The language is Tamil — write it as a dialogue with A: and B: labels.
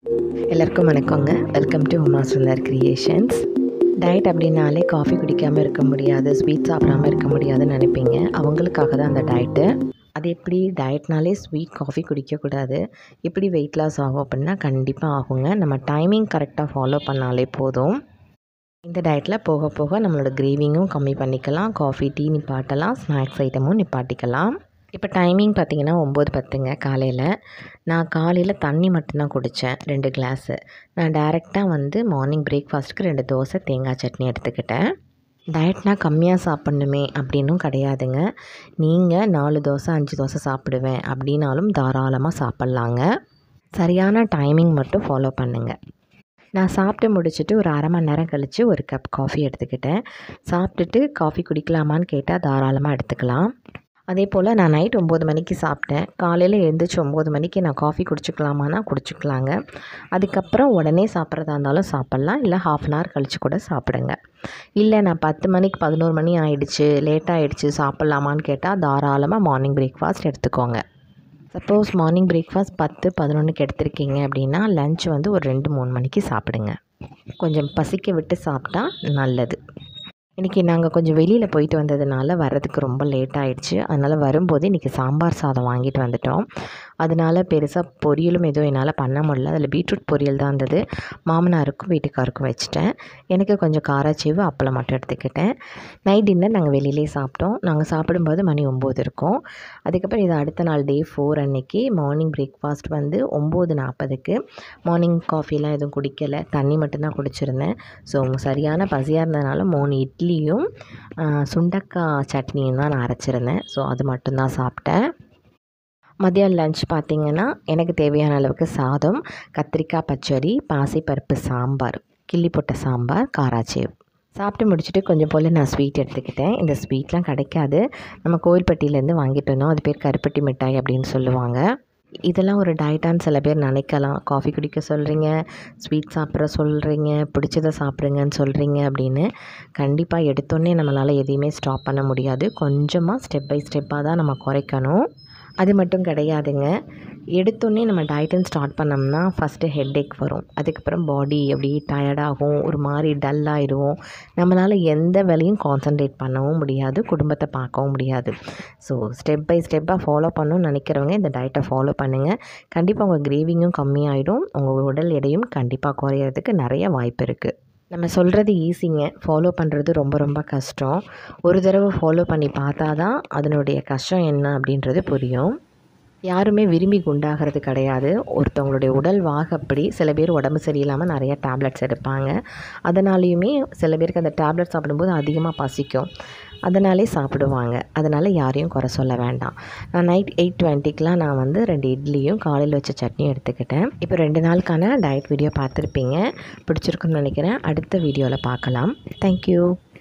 A: எல்லாருக்கும் வணக்கங்க welcome to Uma Sundar creations diet அப்படின்னாலே காஃபி குடிக்காமல் இருக்க முடியாது ஸ்வீட் சாப்பிடாமல் இருக்க முடியாதுன்னு நினைப்பீங்க அவங்களுக்காக தான் அந்த டயட்டு அது எப்படி டயட்னாலே ஸ்வீட் காஃபி குடிக்கக்கூடாது எப்படி வெயிட் லாஸ் ஆகும் அப்படின்னா கண்டிப்பாக ஆகுங்க நம்ம டைமிங் கரெக்டாக ஃபாலோ பண்ணாலே போதும் இந்த டயட்டில் போக போக நம்மளோட கிரேவிங்கும் கம்மி பண்ணிக்கலாம் காஃபி டீ நிப்பாட்டலாம் ஸ்நாக்ஸ் ஐட்டமும் நிப்பாட்டிக்கலாம் இப்போ டைமிங் பார்த்தீங்கன்னா ஒம்பது பத்துங்க காலையில் நான் காலையில் தண்ணி மட்டும்தான் குடித்தேன் ரெண்டு கிளாஸு நான் டைரெக்டாக வந்து மார்னிங் பிரேக்ஃபாஸ்ட்டுக்கு ரெண்டு தோசை தேங்காய் சட்னி எடுத்துக்கிட்டேன் டயட்னா கம்மியாக சாப்பிட்ணுமே அப்படின்னும் கிடையாதுங்க நீங்கள் நாலு தோசை அஞ்சு தோசை சாப்பிடுவேன் அப்படின்னாலும் தாராளமாக சாப்பிட்லாங்க சரியான டைமிங் மட்டும் ஃபாலோ பண்ணுங்கள் நான் சாப்பிட்டு முடிச்சுட்டு ஒரு அரை மணி நேரம் கழித்து ஒரு கப் காஃபி எடுத்துக்கிட்டேன் சாப்பிட்டுட்டு காஃபி குடிக்கலாமான்னு கேட்டால் தாராளமாக எடுத்துக்கலாம் அதே போல் நான் நைட் ஒம்பது மணிக்கு சாப்பிட்டேன் காலையில் எழுந்திரிச்சு ஒம்பது மணிக்கு நான் காஃபி குடிச்சிக்கலாமான்னா குடிச்சிக்கலாங்க அதுக்கப்புறம் உடனே சாப்பிட்றதா இருந்தாலும் சாப்பிட்லாம் இல்லை ஹாஃப் அன் ஹவர் கழித்து கூட சாப்பிடுங்க இல்லை நான் பத்து மணிக்கு பதினோரு மணி ஆயிடுச்சு லேட் ஆகிடுச்சு சாப்பிட்லாமான்னு கேட்டால் தாராளமாக மார்னிங் பிரேக்ஃபாஸ்ட் எடுத்துக்கோங்க சப்போஸ் மார்னிங் பிரேக்ஃபாஸ்ட் பத்து பதினொன்றுக்கு எடுத்திருக்கீங்க அப்படின்னா லஞ்ச் வந்து ஒரு ரெண்டு மூணு மணிக்கு சாப்பிடுங்க கொஞ்சம் பசிக்க விட்டு சாப்பிட்டா நல்லது இன்றைக்கி நாங்கள் கொஞ்சம் வெளியில் போயிட்டு வந்ததுனால வர்றதுக்கு ரொம்ப லேட் ஆகிடுச்சு அதனால் வரும்போது இன்றைக்கி சாம்பார் சாதம் வாங்கிட்டு வந்துட்டோம் அதனால் பெருசாக பொரியலும் எதுவும் என்னால் பண்ண முடியல அதில் பீட்ரூட் பொரியல் தான் இருந்தது மாமனாருக்கும் வீட்டுக்காருக்கும் வச்சுட்டேன் எனக்கு கொஞ்சம் காராச்சேவு அப்பளம் மட்டும் எடுத்துக்கிட்டேன் நைட் டின்னர் நாங்கள் வெளியிலே சாப்பிட்டோம் நாங்கள் சாப்பிடும்போது மணி ஒம்பது இருக்கும் அதுக்கப்புறம் இது அடுத்த நாள் டே ஃபோர் அன்னைக்கு மார்னிங் பிரேக்ஃபாஸ்ட் வந்து ஒம்பது நாற்பதுக்கு மார்னிங் காஃபிலாம் எதுவும் குடிக்கலை தண்ணி மட்டும்தான் குடிச்சிருந்தேன் ஸோ சரியான பசியாக இருந்ததுனால மூணு இட்லியும் சுண்டக்காய் சட்னியும் தான் நான் அரைச்சிருந்தேன் ஸோ அது மட்டும்தான் சாப்பிட்டேன் மதியம் லஞ்ச் பார்த்திங்கன்னா எனக்கு தேவையான அளவுக்கு சாதம் கத்திரிக்காய் பச்சடி பாசிப்பருப்பு சாம்பார் கிள்ளி போட்ட சாம்பார் காராச்சேவ் சாப்பிட்டு முடிச்சுட்டு கொஞ்சம் போல் நான் ஸ்வீட் எடுத்துக்கிட்டேன் இந்த ஸ்வீட்லாம் கிடைக்காது நம்ம கோயில்பட்டியிலேருந்து வாங்கிட்டு வந்தோம் அது பேர் கருப்பட்டி மிட்டாய் அப்படின்னு சொல்லுவாங்க இதெல்லாம் ஒரு டயட்டான்னு சில பேர் நினைக்கலாம் காஃபி குடிக்க சொல்கிறீங்க ஸ்வீட் சாப்பிட்ற சொல்கிறீங்க பிடிச்சதை சாப்பிடுங்கன்னு சொல்கிறீங்க அப்படின்னு கண்டிப்பாக எடுத்தோடனே நம்மளால் எதையுமே ஸ்டாப் பண்ண முடியாது கொஞ்சமாக ஸ்டெப் பை ஸ்டெப்பாக தான் நம்ம குறைக்கணும் அது மட்டும் கிடையாதுங்க எடுத்தோடனே நம்ம டயட்டுன்னு ஸ்டார்ட் பண்ணோம்னா ஃபஸ்ட்டு ஹெட்டேக் வரும் அதுக்கப்புறம் பாடி அப்படி டயர்டாகும் ஒரு மாதிரி டல் ஆகிடுவோம் நம்மளால் எந்த வேலையும் கான்சன்ட்ரேட் பண்ணவும் முடியாது குடும்பத்தை பார்க்கவும் முடியாது ஸோ ஸ்டெப் பை ஸ்டெப்பாக ஃபாலோ பண்ணணும்னு நினைக்கிறவங்க இந்த டயட்டை ஃபாலோ பண்ணுங்கள் கண்டிப்பாக உங்கள் கிரேவிங்கும் கம்மியாயிடும் உங்கள் உடல் எடையும் கண்டிப்பாக குறையிறதுக்கு நிறைய வாய்ப்பு இருக்குது நம்ம சொல்கிறது ஈஸிங்க ஃபாலோ பண்ணுறது ரொம்ப ரொம்ப கஷ்டம் ஒரு தடவை ஃபாலோ பண்ணி பார்த்தா தான் அதனுடைய கஷ்டம் என்ன அப்படின்றது புரியும் யாருமே விரும்பி குண்டாகிறது கிடையாது ஒருத்தவங்களுடைய உடல் வாகப்படி சில பேர் உடம்பு சரியில்லாமல் நிறைய டேப்லெட்ஸ் எடுப்பாங்க அதனாலேயுமே சில பேருக்கு அந்த டேப்லெட் சாப்பிடும்போது அதிகமாக பசிக்கும் அதனாலே சாப்பிடுவாங்க அதனால் யாரையும் குறை சொல்ல வேண்டாம் நான் நைட் எயிட் டுவெண்ட்டிக்கெலாம் நான் வந்து ரெண்டு இட்லியும் காலையில் வச்ச சட்னியும் எடுத்துக்கிட்டேன் இப்போ ரெண்டு நாளுக்கான டயட் வீடியோ பார்த்துருப்பீங்க பிடிச்சிருக்குன்னு நினைக்கிறேன் அடுத்த வீடியோவில் பார்க்கலாம் தேங்க்யூ